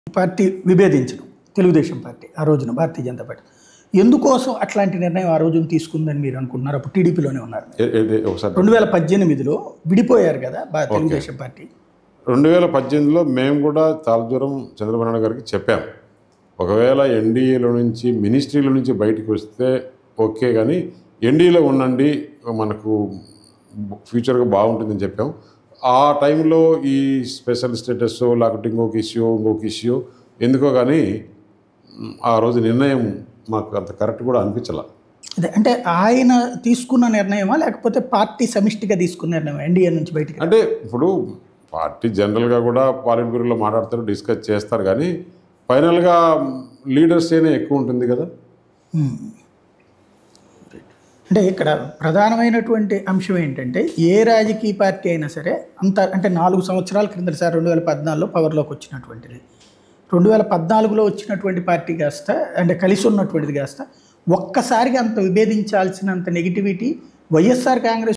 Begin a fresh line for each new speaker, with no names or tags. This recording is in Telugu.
పార్టీ విభేదించడం తెలుగుదేశం పార్టీ ఆ రోజున భారతీయ జనతా పార్టీ ఎందుకోసం అట్లాంటి నిర్ణయం ఆ రోజున తీసుకుందని మీరు అనుకుంటున్నారు అప్పుడు టీడీపీలోనే ఉన్నారు
ఏ- ఏది ఒకసారి
రెండు వేల పద్దెనిమిదిలో విడిపోయారు కదా బా- తెలుగుదేశం పార్టీ
రెండు వేల పద్దెనిమిదిలో మేము కూడా చాలా దూరం చంద్రబాబు నాయుడు గారికి చెప్పాం ఒకవేళ ఎన్డీఏలో నుంచి మినిస్ట్రీల నుంచి బయటకు వస్తే ఓకే కానీ ఎన్డీఏలో ఉండండి మనకు ఫ్యూచర్గా బాగుంటుందని చెప్పాం ఆ టైంలో ఈ స్పెషల్ స్టేటస్ లేకపోతే ఇంకొక ఇష్యూ ఇంకొక ఇష్యూ ఎందుకో కానీ మ్, ఆ రోజు నిర్ణయం మాకు అంత కరెక్ట్ కూడా అనిపించాల
అదే అంటే ఆయన తీసుకున్న నిర్ణయమా లేకపోతే పార్టీ సమిష్టిగా తీసుకున్న నిర్ణయం ఎన్డీఏ నుంచి బయటికి
అంటే ఇప్పుడు పార్టీ జనరల్గా కూడా పాలిట్ బ్యూరోలో మాట్లాడతారు డిస్కస్ చేస్తారు కానీ ఫైనల్గా లీడర్స్ ఏనే ఎక్కువ ఉంటుంది కదా
మ్మ్. అంటే ఇక్కడ ప్రధానమైనటువంటి అంశం ఏంటంటే ఏ రాజకీయ పార్టీ అయినా సరే అంత అంటే నాలుగు సంవత్సరాల క్రిందట సార్ రెండు వేల పద్నాలుగులో పవర్లోకి వచ్చినటువంటిది రెండు వేల పద్నాలుగులో వచ్చినటువంటి పార్టీ కాస్త అంటే కలిసి ఉన్నటువంటిది కాస్త ఒక్కసారిగా అంత విభేదించాల్సినంత నెగిటివిటీ వైఎస్ఆర్ కాంగ్రెస్